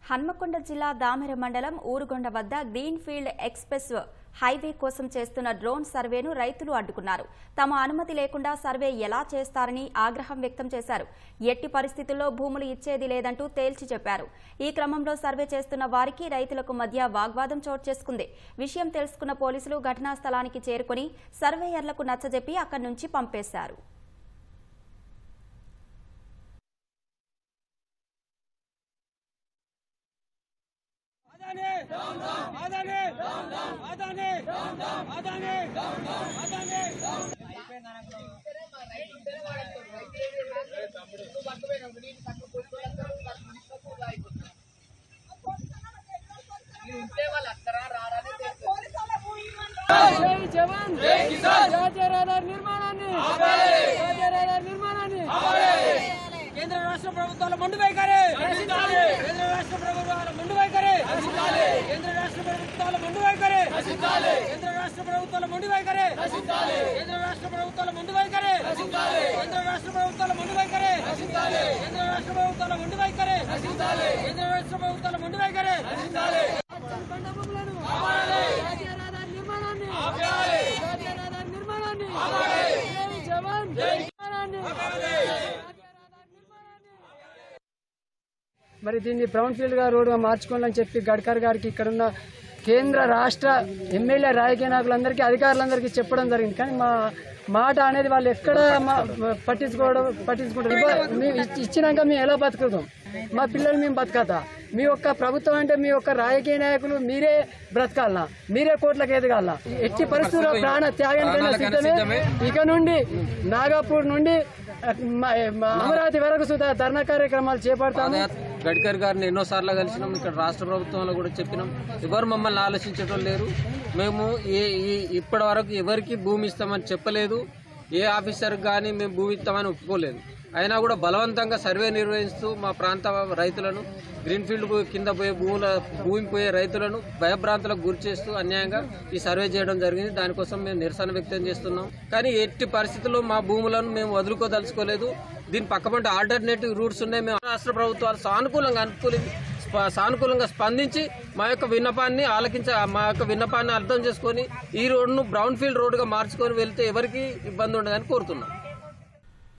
హన్మకొండ జిల్లా దామెర మండలం ఊరుగొండ వద్ద గ్రీన్ ఫీల్డ్ ఎక్స్ప్రెస్ హైవే కోసం చేస్తున్న డ్రోన్ సర్వేను రైతులు అడ్డుకున్నారు తమ అనుమతి లేకుండా సర్వే ఎలా చేస్తారని ఆగ్రహం వ్యక్తం చేశారు ఎట్టి పరిస్థితుల్లో భూములు ఇచ్చేది లేదంటూ తేల్చి చెప్పారు ఈ క్రమంలో సర్వే చేస్తున్న వారికి రైతులకు మధ్య వాగ్వాదం చోటు చేసుకుంది విషయం తెలుసుకున్న పోలీసులు ఘటనా స్థలానికి చేరుకుని సర్వేయర్లకు నచ్చజెప్పి అక్కడి నుంచి పంపేశారు అదానే అదానే అదానే అదానే అదానే జై జవాన్ జై కిసాన్ జాతీయ రహదారి నిర్మాణాన్ని జాతీయ రహదారి నిర్మాణాన్ని కేంద్ర రాష్ట్ర ప్రభుత్వాల మొండి వైఖరి కేంద్ర రాష్ట్ర ప్రభుత్వాల మొండి వైఖరి కేంద్ర రాష్ట్ర ప్రభుత్వాల మొండి వైఖరి కేంద్ర రాష్ట్ర ప్రభుత్వాల మొండి వైఖరి కేంద్ర రాష్ట్ర ప్రభుత్వాల మొండి వైఖరి కేంద్ర రాష్ట్ర ప్రభుత్వాల మొండి వైఖరి కేంద్ర రాష్ట్ర ప్రభుత్వాల మొండి వైఖరి కేంద్ర రాష్ట్ర ప్రభుత్వాల మొండి వైఖరి పంట భూములను జాతీయ రహదారి నిర్మాణాన్ని జాతీయ రహదారి నిర్మాణాన్ని జై జవాన్ జై నిర్మాణాన్ని జాతీయ రహదారి నిర్మాణాన్ని మరి దీన్ని బ్రౌన్ ఫీల్డ్ గా రోడ్డుగా మార్చుకోవాలని చెప్పి గడ్కర్ గారికి ఇక్కడున్న కేంద్ర రాష్ట్ర ఎమ్మెల్యే రాజకీయ నాయకులందరికీ అధికారులందరికీ చెప్పడం జరిగింది కానీ మా మాట అనేది వాళ్ళు ఎక్కడ మా- పట్టించుకోవడం పట్టించుకుంటారు ఇవ్వ- మేము ఇచ్చి- ఇచ్చినాక మేము ఎలా బతుకుతాం మా పిల్లలు మేము బతకతా మీ యొక్క ప్రభుత్వం అంటే మీ యొక్క రాజకీయ నాయకులు మీరే బ్రతకాలనా మీరే కోట్లకు ఎదగాలనా ఎట్టి పరిస్థితుల్లో ప్రాణ త్యాగానికైనా సిద్ధమే ఇక నుండి నాగపూర్ నుండి మ- మ- అమరావతి వరకు సుధా ధర్నా కార్యక్రమాలు చేపడతాము గడ్కరీ గారిని ఎన్నోసార్లు కలిసినాం ఇక్కడ రాష్ట్ర ప్రభుత్వంలో కూడా చెప్పినాం ఎవరు మమ్మల్ని ఆలోచించడం లేరు మేము ఏ ఈ- ఇప్పటి వరకు ఎవరికి భూమి ఇస్తామని చెప్పలేదు ఏ ఆఫీసర్ కానీ మేము భూమి ఇస్తామని ఒప్పుకోలేదు అయినా కూడా బలవంతంగా సర్వే నిర్వహిస్తూ మా ప్రాంత రైతులను గ్రీన్ ఫీల్డ్ కింద పోయే భూముల భూమి పోయే రైతులను భయభ్రాంతులకు గురి చేస్తూ అన్యాయంగా ఈ సర్వే చేయడం జరిగింది దానికోసం మేము నిరసన వ్యక్తం చేస్తున్నాం కానీ ఎట్టి పరిస్థితుల్లో మా భూములను మేము వదులుకోదలుచుకోలేదు దీని పక్కపంట ఆల్టర్నేటివ్ రూట్స్ ఉన్నాయి మేము రాష్ట్ర ప్రభుత్వాలు సానుకూలంగా అనుకూలి స్ప- సానుకూలంగా స్పందించి మా యొక్క విన్నపాన్ని ఆలకించ మా యొక్క విన్నపాన్ని అర్థం చేసుకొని ఈ రోడ్డును బ్రౌన్ ఫీల్డ్ రోడ్డుగా మార్చుకొని వెళ్తే ఎవరికి ఇబ్బంది ఉండదని కోరుతున్నాం